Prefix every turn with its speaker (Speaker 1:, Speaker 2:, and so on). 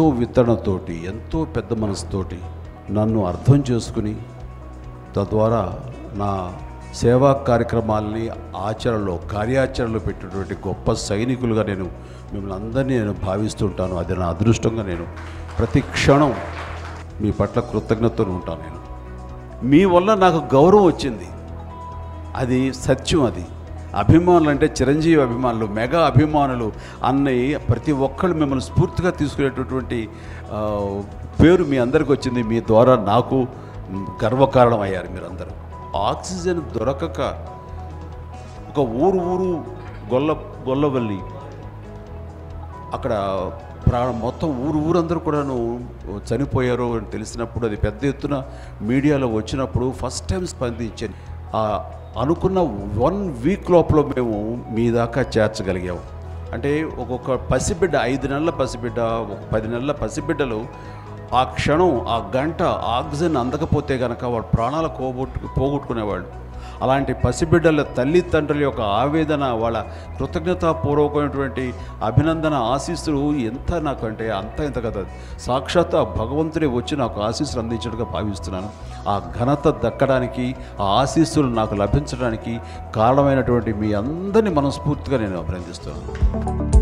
Speaker 1: విత్తనతోటి ఎంతో పెద్ద మనసుతోటి నన్ను అర్థం చేసుకుని తద్వారా నా సేవా కార్యక్రమాలని ఆచరణలో కార్యాచరణలో పెట్టినటువంటి గొప్ప సైనికులుగా నేను మిమ్మల్ని అందరినీ నేను భావిస్తుంటాను అది నా అదృష్టంగా నేను ప్రతి క్షణం మీ పట్ల కృతజ్ఞతతో ఉంటాను నేను మీ వల్ల నాకు గౌరవం వచ్చింది అది సత్యం అది అభిమానులు అంటే చిరంజీవి అభిమానులు మెగా అభిమానులు అన్నయ్య ప్రతి ఒక్కళ్ళు మిమ్మల్ని స్ఫూర్తిగా తీసుకునేటటువంటి ఆ, పేరు మీ అందరికి వచ్చింది మీ ద్వారా నాకు గర్వకారణం అయ్యారు మీరందరూ ఆక్సిజన్ దొరకక ఒక ఊరు ఊరు గొల్ల గొల్లవల్లి అక్కడ ప్రాణం మొత్తం ఊరు ఊరందరూ కూడాను చనిపోయారు అని తెలిసినప్పుడు అది పెద్ద ఎత్తున మీడియాలో వచ్చినప్పుడు ఫస్ట్ టైం స్పందించాను ఆ అనుకున్న వన్ వీక్ లోపల మేము మీ దాకా చేర్చగలిగాము అంటే ఒక్కొక్క పసిబిడ్డ ఐదు నెలల పసిబిడ్డ ఒక పది నెలల పసిబిడ్డలు ఆ క్షణం ఆ గంట ఆక్సిజన్ అందకపోతే కనుక వాడు ప్రాణాలు పోగొట్టు పోగొట్టుకునేవాళ్ళు అలాంటి పసిబిడ్డల తల్లిదండ్రుల యొక్క ఆవేదన వాళ్ళ కృతజ్ఞతాపూర్వకమైనటువంటి అభినందన ఆశీస్సులు ఎంత నాకంటే అంత ఇంత కదా సాక్షాత్ ఆ భగవంతుడే వచ్చి నాకు ఆశీస్సులు అందించడుగా భావిస్తున్నాను ఆ ఘనత దక్కడానికి ఆ ఆశీస్సులు నాకు లభించడానికి కారణమైనటువంటి మీ అందరినీ మనస్ఫూర్తిగా నేను అభినందిస్తున్నాను